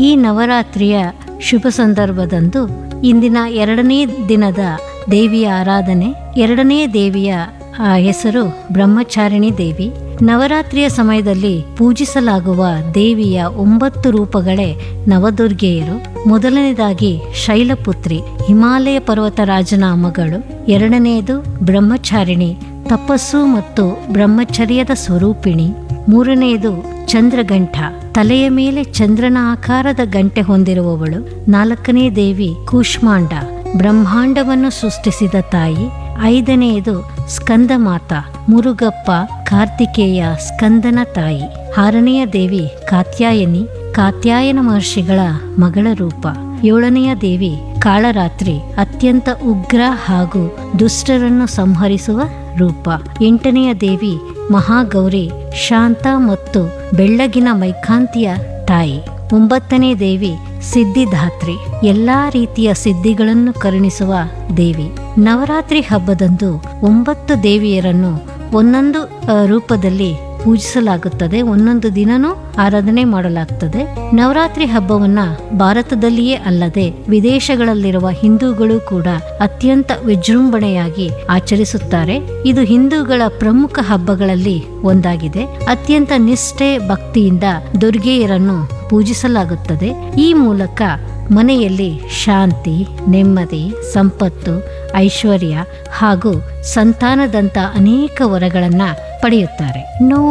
ಈ ನವರಾತ್ರಿಯ ಶುಭ ಸಂದರ್ಭದಂದು ಇಂದಿನ ಎರಡನೇ ದಿನದ ದೇವಿಯ ಆರಾಧನೆ ಎರಡನೇ ದೇವಿಯ ಆ, ಹೆಸರು ಬ್ರಹ್ಮಚಾರಿಣಿ ದೇವಿ ನವರಾತ್ರಿಯ ಸಮಯದಲ್ಲಿ ಪೂಜಿಸಲಾಗುವ ದೇವಿಯ ಒಂಬತ್ತು ರೂಪಗಳೇ ನವದುರ್ಗೆಯರು ಮೊದಲನೇದಾಗಿ ಶೈಲಪುತ್ರಿ ಹಿಮಾಲಯ ಪರ್ವತರಾಜನ ಮಗಳು ಎರಡನೆಯದು ಬ್ರಹ್ಮಚಾರಿಣಿ ತಪಸ್ಸು ಮತ್ತು ಬ್ರಹ್ಮಚರ್ಯದ ಸ್ವರೂಪಿಣಿ ಮೂರನೆಯದು ಚಂದ್ರಗಂಠ ತಲೆಯ ಮೇಲೆ ಚಂದ್ರನ ಆಕಾರದ ಗಂಟೆ ಹೊಂದಿರುವವಳು ನಾಲ್ಕನೇ ದೇವಿ ಕೂಷ್ಮಾಂಡ ಬ್ರಹ್ಮಾಂಡವನ್ನು ಸೃಷ್ಟಿಸಿದ ತಾಯಿ ಐದನೆಯದು ಸ್ಕಂದಮಾತ ಮುರುಗಪ್ಪ ಕಾರ್ತಿಕೇಯ ಸ್ಕಂದನ ತಾಯಿ ಆರನೆಯ ದೇವಿ ಕಾತ್ಯಾಯನಿ ಕಾತ್ಯಾಯನ ಮಹರ್ಷಿಗಳ ಮಗಳ ರೂಪ ಏಳನೆಯ ದೇವಿ ಕಾಳರಾತ್ರಿ ಅತ್ಯಂತ ಉಗ್ರ ಹಾಗೂ ದುಷ್ಟರನ್ನು ಸಂಹರಿಸುವ ರೂಪ ಎಂಟನೆಯ ದೇವಿ ಮಹಾಗೌರಿ ಶಾಂತ ಮತ್ತು ಬೆಳ್ಳಗಿನ ಮೈಕಾಂತಿಯ ತಾಯಿ ಒಂಬತ್ತನೇ ದೇವಿ ಸಿದ್ಧಿದಾತ್ರಿ ಎಲ್ಲಾ ರೀತಿಯ ಸಿದ್ಧಿಗಳನ್ನು ಕರುಣಿಸುವ ದೇವಿ ನವರಾತ್ರಿ ಹಬ್ಬದಂದು ಒಂಬತ್ತು ದೇವಿಯರನ್ನು ಒಂದೊಂದು ಆ, ರೂಪದಲ್ಲಿ ಪೂಜಿಸಲಾಗುತ್ತದೆ ಒಂದೊಂದು ದಿನನೂ ಆರಾಧನೆ ಮಾಡಲಾಗ್ತದೆ ನವರಾತ್ರಿ ಹಬ್ಬವನ್ನ ಭಾರತದಲ್ಲಿಯೇ ಅಲ್ಲದೆ ವಿದೇಶಗಳಲ್ಲಿರುವ ಹಿಂದೂಗಳು ಕೂಡ ಅತ್ಯಂತ ವಿಜೃಂಭಣೆಯಾಗಿ ಆಚರಿಸುತ್ತಾರೆ ಇದು ಹಿಂದೂಗಳ ಪ್ರಮುಖ ಹಬ್ಬಗಳಲ್ಲಿ ಒಂದಾಗಿದೆ ಅತ್ಯಂತ ನಿಷ್ಠೆ ಭಕ್ತಿಯಿಂದ ದುರ್ಗೆಯರನ್ನು ಪೂಜಿಸಲಾಗುತ್ತದೆ ಈ ಮೂಲಕ ಮನೆಯಲ್ಲಿ ಶಾಂತಿ ನೆಮ್ಮದಿ ಸಂಪತ್ತು ಐಶ್ವರ್ಯ ಹಾಗೂ ಸಂತಾನದಂತ ಅನೇಕ ವರಗಳನ್ನ ಪಡೆಯುತ್ತಾರೆ ಇನ್ನು